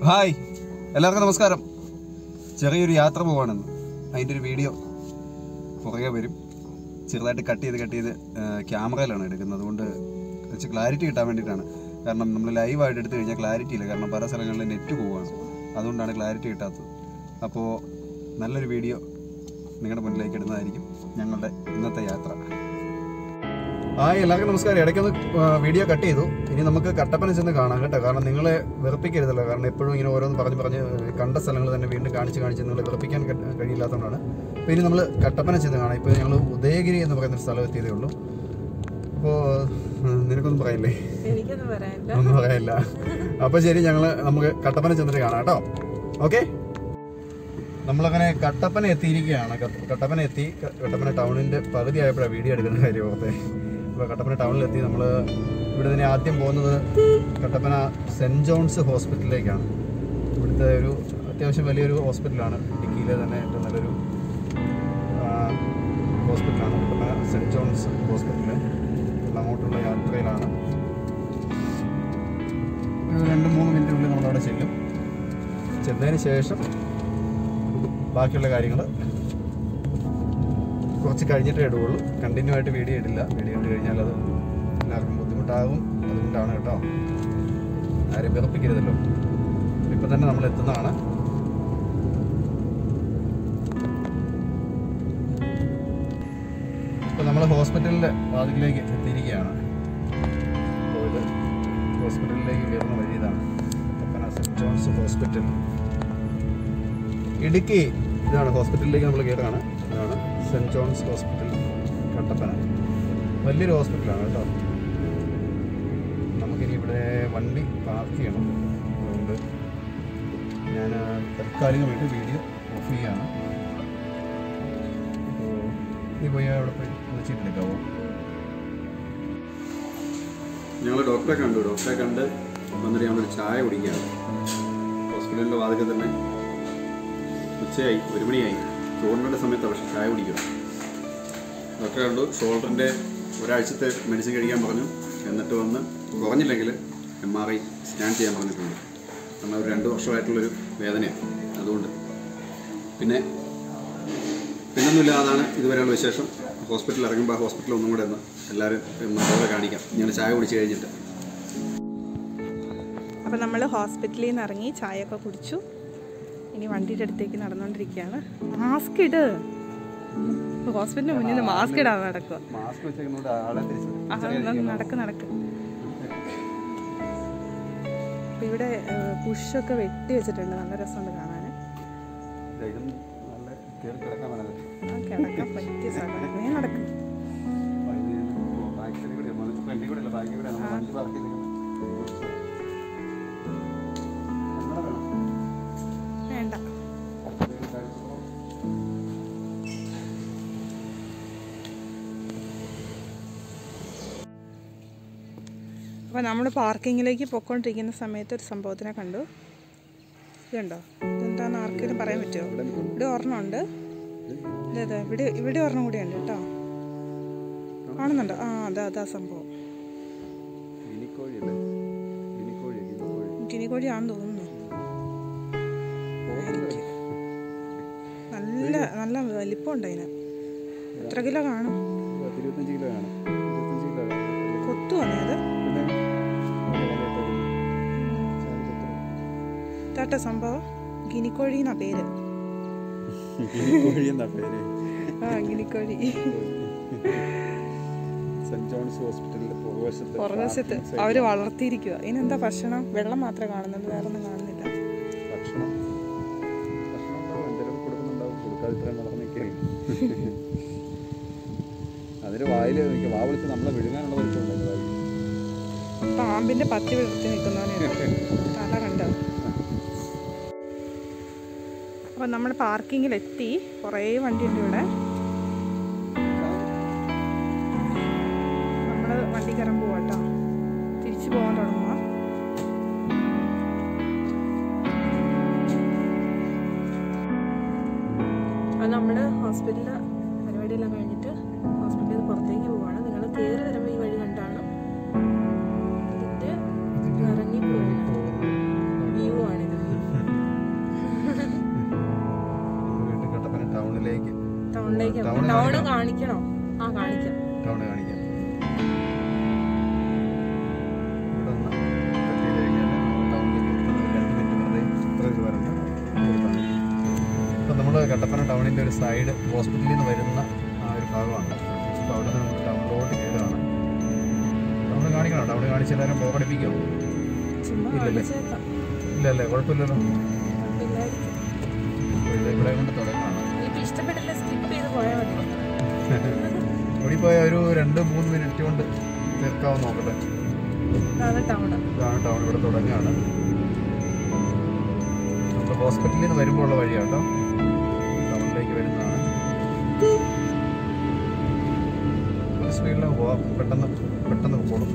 Hi എല്ലാവർക്കും നമസ്കാരം ചെറിയൊരു യാത്ര പോവാണെന്ന് അതിൻ്റെ ഒരു വീഡിയോ പുറകെ വരും ചെറുതായിട്ട് കട്ട് ചെയ്ത് കട്ട് ചെയ്ത് ആ, ക്യാമറയിലാണ് എടുക്കുന്നത് അതുകൊണ്ട് കുറച്ച് ക്ലാരിറ്റി കിട്ടാൻ വേണ്ടിയിട്ടാണ് കാരണം നമ്മൾ ലൈവായിട്ട് എടുത്തു കഴിഞ്ഞാൽ ക്ലാരിറ്റി ഇല്ല കാരണം പല സ്ഥലങ്ങളിൽ നെറ്റ് പോവുകയാണ് അതുകൊണ്ടാണ് ക്ലാരിറ്റി കിട്ടാത്തത് അപ്പോൾ നല്ലൊരു വീഡിയോ നിങ്ങളുടെ മുന്നിലേക്ക് ഇടുന്നതായിരിക്കും ഞങ്ങളുടെ ഇന്നത്തെ യാത്ര ഹായ് എല്ലാവർക്കും നമസ്കാരം ഇടയ്ക്കൊന്ന് ആ, വീഡിയോ കട്ട് ചെയ്തു ഇനി നമുക്ക് കട്ടപ്പന ചെന്ന് കാണാം കേട്ടോ കാരണം നിങ്ങളെ വെറുപ്പിക്കരുതല്ലോ കാരണം എപ്പോഴും ഇങ്ങനെ ഓരോന്ന് പറഞ്ഞ് പറഞ്ഞ് കണ്ട സ്ഥലങ്ങൾ തന്നെ വീണ്ടും കാണിച്ച് കാണിച്ച് നിങ്ങളെ വെറുപ്പിക്കാൻ ക- കഴിയില്ലാത്തതുകൊണ്ടാണ് അപ്പോൾ ഇനി നമ്മൾ കട്ടപ്പന ചെന്ന് കാണാം ഇപ്പോൾ ഞങ്ങൾ ഉദയഗിരി എന്ന് പറയുന്ന ഒരു സ്ഥലം എത്തിയതേ ഉള്ളൂ അപ്പോൾ നിനക്കൊന്നും പറയില്ലേ എനിക്കൊന്നും പറയാനില്ല ഒന്നും പറയാനില്ല അപ്പോൾ ശരി ഞങ്ങൾ നമുക്ക് കട്ടപ്പന ചെന്നിട്ട് കാണാം കേട്ടോ ഓക്കെ നമ്മളങ്ങനെ കട്ടപ്പന എത്തിയിരിക്കുകയാണ് കട്ട- കട്ടപ്പന എത്തി ക- കട്ടപ്പന ടൗണിൻ്റെ പകുതി ആയപ്പോഴാണ് വീഡിയോ എടുക്കുന്ന കാര്യം ഓർത്തെ അപ്പോൾ കട്ടപ്പന ടൗണിലെത്തി നമ്മൾ ഇവിടെ തന്നെ ആദ്യം പോകുന്നത് കട്ടപ്പന സെൻറ് ജോൺസ് ഹോസ്പിറ്റലിലേക്കാണ് ഇവിടുത്തെ ഒരു അത്യാവശ്യം വലിയൊരു ഹോസ്പിറ്റലാണ് ഇടുക്കിയിലെ തന്നെ ഏറ്റവും നല്ലൊരു ആ, ഹോസ്പിറ്റലാണ് കട്ടപ്പന സെൻറ് ജോൺസ് ഹോസ്പിറ്റൽ അപ്പോൾ അങ്ങോട്ടുള്ള യാത്രയിലാണ് ഒരു രണ്ട് മൂന്ന് മിനിറ്റിനുള്ളിൽ നമ്മളവിടെ ചെല്ലും ചെന്നതിന് ശേഷം ബാക്കിയുള്ള കാര്യങ്ങൾ കുറച്ച് കഴിഞ്ഞിട്ടേ ഇടുകയുള്ളൂ കണ്ടിന്യൂ ആയിട്ട് വീഡിയോ ഇടില്ല വീഡിയോ ഇട്ട് കഴിഞ്ഞാൽ അത് എല്ലാവർക്കും ബുദ്ധിമുട്ടാകും അതുകൊണ്ടാണ് കേട്ടോ ആരും വിറപ്പിക്കരുതല്ലോ ഇപ്പം തന്നെ നമ്മൾ എത്തുന്നതാണ് ഇപ്പം നമ്മൾ ഹോസ്പിറ്റലിൻ്റെ വാതിലേക്ക് എത്തിയിരിക്കുകയാണ് അപ്പോൾ ഇത് ഹോസ്പിറ്റലിലേക്ക് കയറുന്ന വഴി ഇതാണ് Kattappana saint John's hospital Idukki ഇതാണ് ഹോസ്പിറ്റലിലേക്ക് നമ്മൾ കയറുകയാണ് ഇതാണ് സെൻറ് ജോൺസ് ഹോസ്പിറ്റൽ കട്ടപ്പന വലിയൊരു ഹോസ്പിറ്റലാണ് കേട്ടോ നമുക്കിനി ഇവിടെ വണ്ടി പാർക്ക് ചെയ്യണം അതുകൊണ്ട് ഞാൻ താൽക്കാലികമായിട്ട് വീഡിയോ ഓഫ് ചെയ്യുകയാണ് അപ്പോൾ നീ പോയി അവിടെ പോയി വിളിച്ചിട്ടെടുക്കാവോ ഞങ്ങൾ ഡോക്ടറെ കണ്ടു ഡോക്ടറെ കണ്ട് വന്നിട്ട് ഞങ്ങളൊരു ചായ കുടിക്കുകയാണ് ഹോസ്പിറ്റലിൻ്റെ വാതിൽ തന്നെ ഉച്ചയായി ഒരു മണിയായി ചോറിൻ്റെ സമയത്താണ് പക്ഷേ ചായ കുടിക്കുക ഡോക്ടറെ കണ്ടു ഷോൾഡറിൻ്റെ ഒരാഴ്ചത്തെ മെഡിസിൻ കഴിക്കാൻ പറഞ്ഞു എന്നിട്ട് വന്ന് കുറഞ്ഞില്ലെങ്കിൽ എം ആർ ഐ സ്കാൻ ചെയ്യാൻ പറഞ്ഞിട്ടുണ്ട് കാരണം ഒരു രണ്ട് വർഷമായിട്ടുള്ളൊരു വേദനയാണ് അതുകൊണ്ട് പിന്നെ പിന്നൊന്നുമില്ല അതാണ് ഇതുവരെയുള്ള വിശേഷം ഹോസ്പിറ്റലിൽ ഇറങ്ങുമ്പോൾ ആ ഹോസ്പിറ്റലിൽ ഒന്നും കൂടെ ഒന്ന് എല്ലാവരും ഒന്ന് അതുപോലെ കാണിക്കാം ഞങ്ങൾ ചായ കുടിച്ച് കഴിഞ്ഞിട്ട് അപ്പം നമ്മൾ ഹോസ്പിറ്റലിൽ നിന്ന് ഇറങ്ങി ചായയൊക്കെ കുടിച്ചു ഇനി വണ്ടിയുടെ അടുത്തേക്ക് നടന്നുകൊണ്ടിരിക്കുകയാണ് മാസ്ക് ഇട് ഹോസ്പിറ്റലിന് മുന്നിൽ നിന്ന് മാസ്ക് ഇടാതെ നടക്കുക മാസ്ക് വെച്ചേക്കുന്നതുകൊണ്ട് ആളെ ആ, എന്നാ നടക്ക് നടക്ക് അപ്പം ഇവിടെ പുഷൊക്കെ വെട്ടി വെച്ചിട്ടുണ്ട് നല്ല രസമുണ്ട് കാണാൻ നല്ല കയറി കിടക്കാൻ നല്ലത് ആ കിടക്കാൻ പറ്റിയ സ്ഥലം നീ നടക്ക് വേണ്ട അപ്പോൾ നമ്മൾ പാർക്കിങ്ങിലേക്ക് പൊയ്ക്കൊണ്ടിരിക്കുന്ന സമയത്ത് ഒരു സംഭവത്തിനെ കണ്ടു ഇതുണ്ടോ ഇതെന്താണെന്ന് ആർക്കെങ്കിലും പറയാൻ പറ്റുമോ ഇവിടെ ഒരെണ്ണം ഉണ്ട് ഇതെ അതെ ഇവിടെ ഇവിടെ ഒരെണ്ണം കൂടി ഉണ്ട് കേട്ടോ കാണുന്നുണ്ടോ ആ അതാ അതാ സംഭവം ഗിനിക്കോഴിയാണെന്ന് തോന്നുന്നു ആയിരിക്കും. നല്ല നല്ല വലിപ്പമുണ്ട് അതിന് എത്ര കിലോ കാണും ഇരുപത്തഞ്ച് കിലോ ആണ് ഇരുപത്തഞ്ച് കിലോ കൊത്തു വന്നേ അത് പിന്നെ ഇതാട്ട സംഭവം ഗിനിക്കോഴി എന്നാ പേര് കോഴി എന്നാ പേര് ആ ഗിനിക്കോഴി സെന്റ് ജോൺസ് ഹോസ്പിറ്റലിന്റെ പുറകുവശത്ത് പുറകുവശത്ത് അവര് വളർത്തിയിരിക്കുക ഇതിനെന്താ ഭക്ഷണം വെള്ളം മാത്രമേ കാണുന്നുള്ളൂ വേറെ ഒന്നും കാണുന്നില്ല ഭക്ഷണം ഭക്ഷണം ഉണ്ടാവും എന്തെങ്കിലും കൊടുക്കുന്നുണ്ടാവും കൊടുക്കാതെ ഇത്രയും വളർന്നു നിൽക്കണേ അതിന് വായിൽ വാ വിളിച്ച് നമ്മളെ വിഴുങ്ങാനുള്ള വലിപ്പമുണ്ടല്ലോ വായിൽ പാമ്പിന്റെ പത്തി വിളർത്തി നിൽക്കുന്നവനെ തല കണ്ടോ അപ്പം നമ്മൾ പാർക്കിങ്ങിലെത്തി കുറേ വണ്ടിയുണ്ട് ഇവിടെ നമ്മൾ വണ്ടി കയറാൻ പോവാ കേട്ടോ തിരിച്ചു പോകാൻ തുടങ്ങുക അത് നമ്മൾ ഹോസ്പിറ്റലിൽ പരിപാടിയെല്ലാം കഴിഞ്ഞിട്ട് ഹോസ്പിറ്റലിൽ നിന്ന് പുറത്തേക്ക് പോവാണ് നിങ്ങൾ കയറി വരുമ്പോൾ ഈ വഴി കണ്ടാണ് ഇതിൻ്റെ ഇറങ്ങി പോകുന്ന വ്യൂ ആണിത് ടൗണിലേക്ക് ടൗൺ ടൗണ് കാണിക്കണോ ആ കാണിക്കാം ടൗൺ കാണിക്കാം ഇവിടെ ഒന്ന് കട്ട് ചെയ്ത് കഴിഞ്ഞാൽ ടൗണിലേക്ക് എത്തുന്നത് രണ്ട് മിനിറ്റ് വെറുതെ ഇത്ര ഇത് വരണ്ട ഇവിടുത്താണ്. ഇപ്പം നമ്മൾ കട്ടപ്പന ടൗണിൻ്റെ ഒരു സൈഡ് ഹോസ്പിറ്റലിൽ നിന്ന് വരുന്ന ആ ഒരു ഭാഗമാണ് അപ്പോൾ അവിടെ നിന്ന് നമുക്ക് ടൗണിലോട്ട് കയറുകയാണ് ടൗൺ കാണിക്കണം ടൗൺ കാണിച്ച് എല്ലാവരും പോകടിപ്പിക്കുമോ ചുമ്മാ ഇല്ലല്ലേ? കാണിച്ചേക്കാം ഇല്ല അല്ലേ കുഴപ്പമില്ലല്ലോ പിള്ളേർക്ക് ഇത് ഇവിടെ കൊണ്ട് തുടങ്ങാണ് ഇപ്പൊ ഇഷ്ടപ്പെട്ടില്ല സ്കിപ്പ് ചെയ്ത് പോയാൽ മതി ഓടിപ്പോയ ഒരു രണ്ട് മൂന്ന് മിനിറ്റ് കൊണ്ട് തീർക്കാമെന്ന് നോക്കട്ടെ അതാണ് ടൗണ് ഇതാണ് ടൗൺ ഇവിടെ തുടങ്ങുകയാണ് നമ്മൾ ഹോസ്പിറ്റലിൽ നിന്ന് വരുമ്പോൾ ഉള്ള വഴിയാണ് കേട്ടോ ടൗണിലേക്ക് വരുന്നതാണ് സ്പീഡിൽ പോവാം പെട്ടെന്ന് പെട്ടെന്ന് പോകണം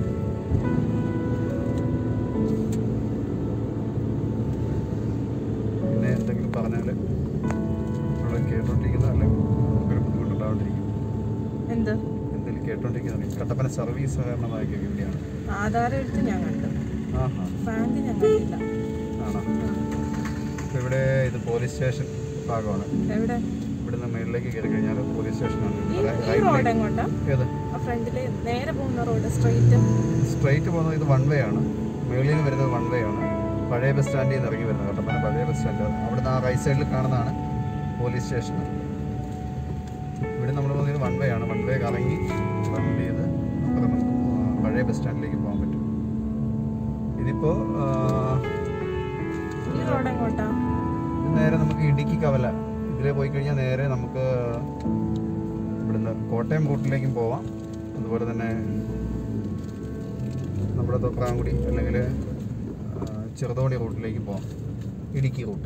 പിന്നെ എന്തെങ്കിലും പറഞ്ഞാൽ നമ്മൾ കേട്ടോണ്ടിരിക്കുന്നതല്ലേ നമുക്കൊരു ബുദ്ധിമുട്ടുണ്ടാവാണ്ടിരിക്കും എന്ത് എന്തെങ്കിലും കേട്ടോണ്ടിരിക്കുന്നതാണ് കട്ടപ്പന സർവീസ് സഹകരണമാക്കിയ ഇവിടെയാണ് ആധാരം എടുത്ത് ഞാൻ കണ്ടു ആഹാ ബാങ്ക് ഞാൻ കണ്ടില്ല ആണോ ഇപ്പൊ ഇവിടെ ഇത് പോലീസ് സ്റ്റേഷൻ ഭാഗമാണ് എവിടെ ഇവിടുന്ന് മേളിലേക്ക് കയറി കഴിഞ്ഞാൽ പോലീസ് സ്റ്റേഷനാണ് ഈ റൈ- ഈ റോഡ് റൈറ്റിലേക്ക് എങ്ങോട്ടാ ഏത് ആ ഫ്രണ്ടില് നേരെ പോകുന്ന റോഡ് സ്ട്രെയിറ്റ് സ്ട്രൈറ്റ് പോകുന്നത് ഇത് വൺ വേ ആണ് മേളിൽ നിന്ന് വരുന്നത് വൺ വേ ആണ് പഴയ ബസ് സ്റ്റാൻഡിൽ നിന്ന് ഇറങ്ങി വരുന്നത് കട്ടപ്പന പഴയ ബസ് സ്റ്റാൻഡ് അവിടുന്ന് ആ റൈറ്റ് സൈഡിൽ കാണുന്നതാണ് പോലീസ് സ്റ്റേഷൻ ഇവിടെ നമ്മൾ പോകുന്നത് വൺ വേ ആണ് വൺ വേ കറങ്ങി റൗണ്ട് ചെയ്ത് അപ്പുറം നമുക്ക് ആ, പഴയ ബസ് സ്റ്റാൻഡിലേക്ക് പോകാൻ പറ്റും ഇതിപ്പോൾ ഈ റോഡ് എങ്ങോട്ടാ ഇത് നേരെ നമുക്ക് ഇടുക്കി കവല ഇതിലെ പോയി കഴിഞ്ഞാൽ നേരെ നമുക്ക് ഇവിടുന്ന് കോട്ടയം റൂട്ടിലേക്കും പോവാം അതുപോലെ തന്നെ നമ്മുടെ തൊപ്രാങ്കുടി അല്ലെങ്കിൽ ചെറുതോണി റൂട്ടിലേക്ക് പോവാം ഇടുക്കി റൂട്ട്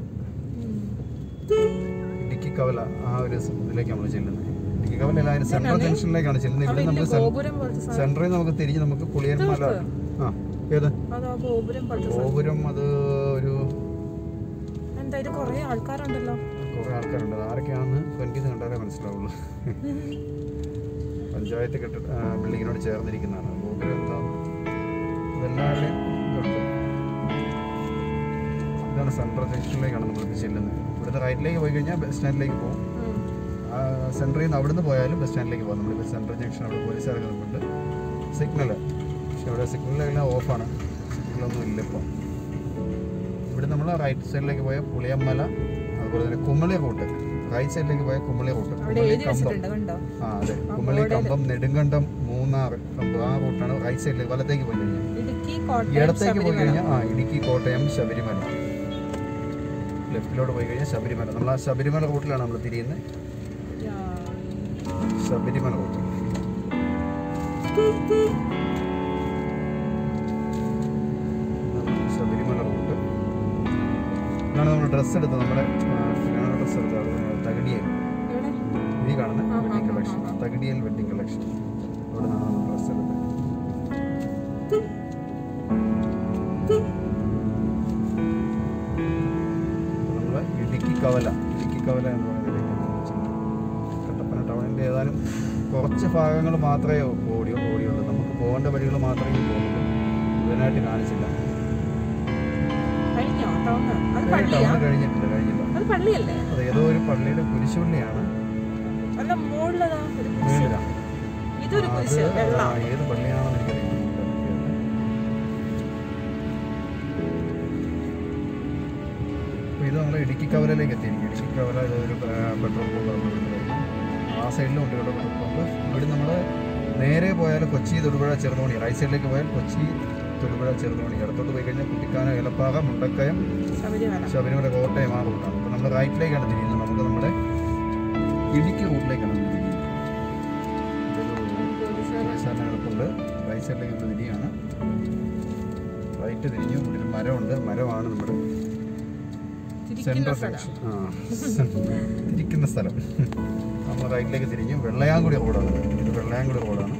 ഇടുക്കി കവല ആ ഒരു സ് ഇതിലേക്ക് നമ്മൾ ചെല്ലുന്നത് ഇടുക്കി കവല അല്ല അതിന് സെൻട്രൽ ജംഗ്ഷനിലേക്കാണ് ചെല്ലുന്നത് ഇവിടെ നമുക്ക് സെൻ- ഗോപുരം പോലത്തെ സാധനം സെൻട്രൽ നമുക്ക് തിരിഞ്ഞ് നമുക്ക് പുളിയന്മല ആ ഏത് അതോ ഗോപുരം പോലത്തെ സാധനം ഗോപുരം അത് ഒരു എന്താ ഇത് കൊറേ ആൾക്കാരുണ്ടല്ലോ കുറെ ആൾക്കാരുണ്ട് അത് ആരൊക്കെയാണെന്ന് എനിക്ക് ഇത് കണ്ടാലേ മനസ്സിലാവുള്ളൂ പഞ്ചായത്ത് കെട്ടിട ആ, ബിൽഡിങ്ങിനോട് ചേർന്നിരിക്കുന്നതാണ് ഗോപുരം എന്താ ഇതെല്ലാവരുടെയും ഇതുണ്ട് ഇതാണ് സെൻട്രൽ ജംഗ്ഷനിലേക്കാണ് നമ്മളിപ്പോൾ ചെല്ലുന്നത് ഇവിടുത്തെ റൈറ്റിലേക്ക് പോയി കഴിഞ്ഞാൽ ബസ് സ്റ്റാൻഡിലേക്ക് പോകും ഉം. ആ സെൻറ്ററിൽ നിന്ന് അവിടുന്ന് പോയാലും ബസ് സ്റ്റാൻഡിലേക്ക് പോകും നമ്മളിപ്പോൾ സെൻട്രൽ ജംഗ്ഷൻ അവിടെ പോലീസുകാരൊക്കെ നിൽപ്പുണ്ട് സിഗ്നൽ പക്ഷെ അവിടെ സിഗ്നലെല്ലാം ഓഫാണ് സിഗ്നലൊന്നും ഇല്ല ഇപ്പോൾ ഇവിടെ നമ്മൾ റൈറ്റ് സൈഡിലേക്ക് പോയ പുളിയമ്മല അതുപോലെ തന്നെ കുമളി റൂട്ട് റൈറ്റ് സൈഡിലേക്ക് പോയ കുമളി റൂട്ട് അവിടെ കുമളി എഴുതി കമ്പം വെച്ചിട്ടുണ്ട് കണ്ടോ ആ അതെ കുമളി കമ്പം നെടുങ്കണ്ടം മൂന്നാർ കമ്പം ആ റൂട്ടാണ് റൈറ്റ് സൈഡിലേക്ക് വലത്തേക്ക് പോയി കഴിഞ്ഞാൽ ഇടുക്കി ഈ കോട്ടയം ഇടത്തേക്ക് പോയി ശബരിമല കഴിഞ്ഞാൽ ആ ഇടുക്കി കോട്ടയം ശബരിമല ലെഫ്റ്റിലോട്ട് പോയി കഴിഞ്ഞാൽ ശബരിമല നമ്മൾ ആ ശബരിമല റൂട്ടിലാണ് നമ്മൾ തിരിയുന്നത് യാ. ശബരിമല റൂട്ട് ശബരിമല റൂട്ട് ഇതാണ് നമ്മൾ ഡ്രസ്സ് എടുത്തത് നമ്മുടെ ഡ്രസ്സ് എടുത്തത് തകടിയൽ ഇവിടെ ഇതിൽ കാണുന്ന ആ, ആ, വെഡിങ് ആ, കളക്ഷൻ ആ, ആ. തകടിയൽ വെഡിങ് കളക്ഷൻ അവിടെ നിന്നാണ് നമ്മൾ ഡ്രസ്സ് എടുത്തത് നമ്മൾ ഇടുക്കി കവല ഇടുക്കി കവല എന്ന് പറയുന്നത് കട്ടപ്പന ടൗണിൻ്റെ ഏതാനും കുറച്ച് ഭാഗങ്ങൾ മാത്രമേ ഓടി ഓടിയുള്ളൂ നമുക്ക് പോകേണ്ട വഴികൾ മാത്രമേ പോകുന്നുള്ളൂ ഇതിനായിട്ട് കാണിച്ചില്ല കഴിഞ്ഞോ ടൗണ് അത് ടൗൺ പള്ളിയാ കഴിഞ്ഞിട്ടില്ല കഴിഞ്ഞില്ല അത് പള്ളിയല്ലേ അത് ഏതോ ഒരു പള്ളിയുടെ കുരിശുപള്ളിയാണ് അല്ല മുകളിലതാ ഒരു കുരിശ്. മേളിലാണ് ഇതൊരു അത് കുരിശ് വെള്ള ആ, ഏത് പള്ളിയാണെന്ന് എനിക്കറിയില്ല അപ്പോൾ ഇത് നമ്മൾ ഇടുക്കി കവലയിലേക്ക് എത്തിയിരിക്കും ഇടുക്കി കവല ഇത് ഒരു പെട്രോൾ പമ്പ് ആ സൈഡിലും ഉണ്ട് ഇവിടെ പെട്രോൾ പമ്പ് ഇവിടെ നമ്മൾ നേരെ പോയാൽ കൊച്ചി തൊടുപുഴ ചെറുതോണി റൈറ്റ് സൈഡിലേക്ക് പോയാൽ കൊച്ചി തൊടുപുഴ ചെറുതോണി ഇടത്തോട്ട് പോയി കഴിഞ്ഞാൽ കുട്ടിക്കാന ഏലപ്പാറ മുണ്ടക്കയം ശബരിമല ശബരിമല കോട്ടയം ആ റൂട്ടാണ് അപ്പോൾ നമ്മൾ റൈറ്റിലേക്കാണ് തിരിയുന്നത് നമുക്ക് നമ്മുടെ ഇടുക്കി റൂട്ടിലേക്കാണ് നമ്മൾ തിരിയുന്നത് പോലീസുകാരെ പോലീസുകാരനെ എളുപ്പമുണ്ട് റൈറ്റ് സൈഡിലേക്ക് നമ്മൾ തിരിയാണ് റൈറ്റ് തിരിഞ്ഞു ഇവിടെ ഒരു മരമുണ്ട് മരമാണ് നമ്മുടെ തിരിക്കുന്ന സെൻട്രൽ സ്ഥലം ജംഗ്ഷൻ ആ തിരിക്കുന്ന സ്ഥലം നമ്മൾ റൈറ്റിലേക്ക് തിരിഞ്ഞു വെള്ളയാങ്കുടി റോഡാണ് ഇത് വെള്ളയാങ്കുടി റോഡാണ്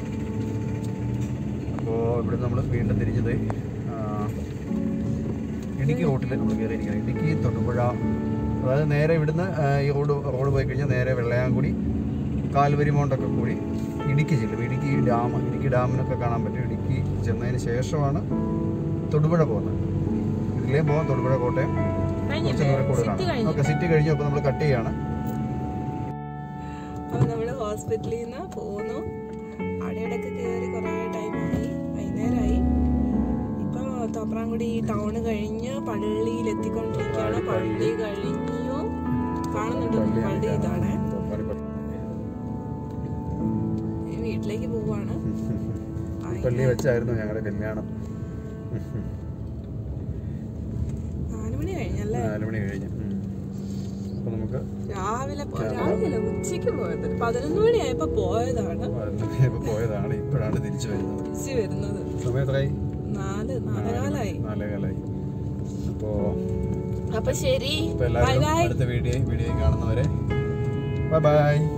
അപ്പോൾ ഇവിടെ നമ്മൾ വീണ്ടും തിരിഞ്ഞത് ആ, ഇടുക്കി റൂട്ടിൽ നമ്മൾ കയറിയിരിക്കുന്നത് ഇടുക്കി തൊടുപുഴ അതായത് നേരെ ഇവിടുന്ന് ആ, ഈ റോഡ് റോഡ് പോയി കഴിഞ്ഞാൽ നേരെ വെള്ളയാങ്കുടി കാൽവരി മൗണ്ടൊക്കെ കൂടി ഇടുക്കി ചെല്ലും ഇടുക്കി ഡാം ഇടുക്കി ഡാമിനൊക്കെ കാണാൻ പറ്റും ഇടുക്കി ചെന്നതിന് ശേഷമാണ് തൊടുപുഴ പോകുന്നത് ഇതിലേ പോകാം തൊടുപുഴ കോട്ടയം കുറച്ച് കഴിഞ്ഞില്ലേ ദൂരം സിറ്റി കൂടുതലാണ് കഴിഞ്ഞു ഓക്കെ സിറ്റി കഴിഞ്ഞു അപ്പോൾ നമ്മൾ കട്ട് ചെയ്യാണ് ഹോസ്പിറ്റലിൽ നിന്ന് പോന്നു അവിടെയൊക്കെ കയറി കുറേ ടൈമായി വൈകുന്നേരമായി ഇപ്പൊ തോപ്രാംകുടി ടൗൺ കഴിഞ്ഞ് പള്ളിയിൽ എത്തിക്കൊണ്ടിരിക്കുകയാണ് പള്ളി കഴിഞ്ഞു കാണുന്നുണ്ട് പള്ളി ഇതാണ് ഇനി വീട്ടിലേക്ക് പോവാണ് പള്ളി വെച്ചായിരുന്നു ഞങ്ങളുടെ കല്യാണം നാലുമണി കഴിഞ്ഞല്ലേ നാല് മണി കഴിഞ്ഞു ഉം. അപ്പൊ നമുക്ക് രാവിലെ പോ- രാവിലെ അല്ല, ഉച്ചയ്ക്ക് പോയത് പതിനൊന്ന് മണിയായപ്പോ പോയതാണ് ഇപ്പൊ പോയതാണ് ഇപ്പോഴാണ് തിരിച്ചു വരുന്നത് തിരിച്ചു വരുന്നത് സമയം എത്രയായി നാല് നാലകാലായി നാലേകാലായി അപ്പോ അപ്പൊ ശരി ഇപ്പൊ ബൈ എല്ലാവരും ബൈ അടുത്ത വീഡിയോ വീഡിയോ കാണുന്നവരെ ബൈ ബൈ